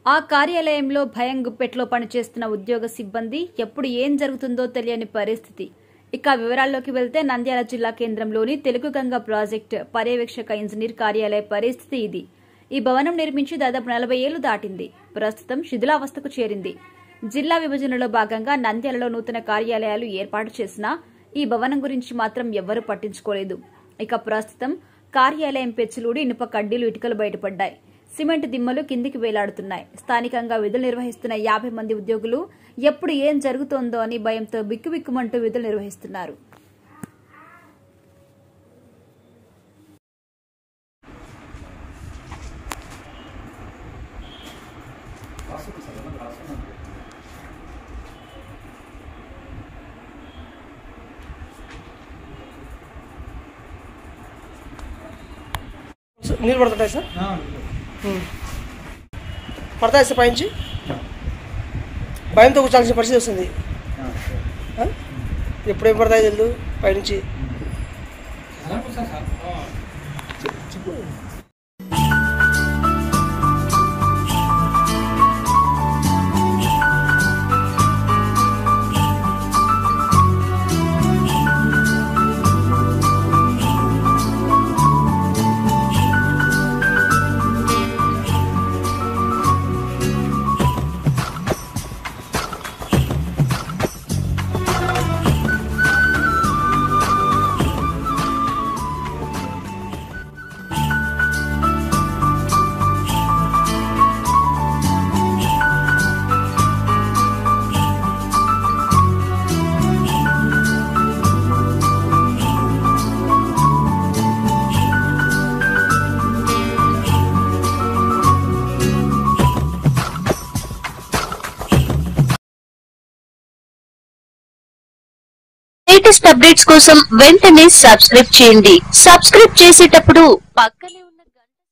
ఆ కార్యాలయంలో భయం గుప్పెట్లో పనిచేస్తున్న ఉద్యోగ సిబ్బంది ఎప్పుడు ఏం జరుగుతుందో తెలియని పరిస్థితి ఇక వివరాల్లోకి వెళ్తే నంద్యాల జిల్లా కేంద్రంలోని తెలుగు గంగ ప్రాజెక్ట్ పర్యవేక్షక ఇంజనీర్ కార్యాలయ పరిస్థితి ఇది ఈ భవనం నిర్మించి దాదాపు నలభై ఏళ్లు దాటింది ప్రస్తుతం శిథిలావస్థకు చేరింది జిల్లా విభజనలో భాగంగా నంద్యాలలో నూతన కార్యాలయాలు ఏర్పాటు చేసినా ఈ భవనం గురించి మాత్రం ఎవ్వరూ పట్టించుకోలేదు ఇక ప్రస్తుతం కార్యాలయం పెచ్చులూడి ఇనుప కడ్డీలు ఇటుకలు బయటపడ్డాయి సిమెంట్ దిమ్మలు కిందికి వేలాడుతున్నాయి స్థానికంగా విధులు నిర్వహిస్తున్న యాభై మంది ఉద్యోగులు ఎప్పుడు ఏం జరుగుతోందో అని భయంతో బిక్కుబిక్కుమంటూ విధులు నిర్వహిస్తున్నారు నీళ్ళు పడుతుంటాయి సార్ ఉమ్. పడతాయి సార్ పైనుంచి భయంతో కూర్చోాల్సిన పరిస్థితి వస్తుంది ఆ? ఎప్పుడేం పడతాయి తెలియదు పైనుంచి లేటెస్ట్ అప్డేట్స్ కోసం వెంటనే సబ్స్క్రైబ్ చేయండి సబ్స్క్రైబ్ చేసేటప్పుడు పక్కనే ఉన్న గంట